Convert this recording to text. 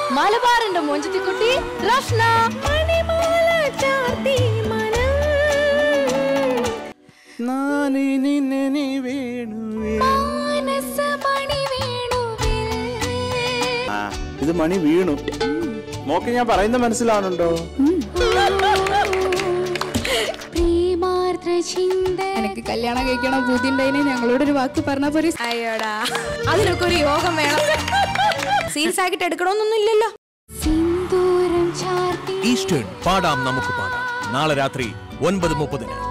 മലബാറിന്റെ മോഞ്ചത്തിക്കുട്ടി റഫ്ന മണിമാല ചാർത്തി മനം നാനിനി നെനി വേണുവേ. മാനസമണി വേണുവിൽ ആ, ഇത് മണി വീണു മോക്ക് ഞാൻ പറയുന്ന മനസ്സിലാവുന്നുണ്ടോ പ്രേമാർദ്ര ചിന്ത എനിക്ക് കല്യാണം കഴിക്കണം ബുദ്ധിണ്ടായിനെ ഞങ്ങളോട് ഒരു വാക്ക് പറഞ്ഞ പോലെ അയ്യോടാ അതിനൊക്കെ ഒരു യോഗം വേണം സീരിയസ് ആക്കിട്ട് എടുക്കണമെന്നൊന്നും ഇല്ലല്ലോ സിന്ദൂരം ചാർത്തി ഈസ്റ്റേൺ പാടാം നമുക്ക് പാടാം നാളെ രാത്രി ഒൻപത് മുപ്പതിന്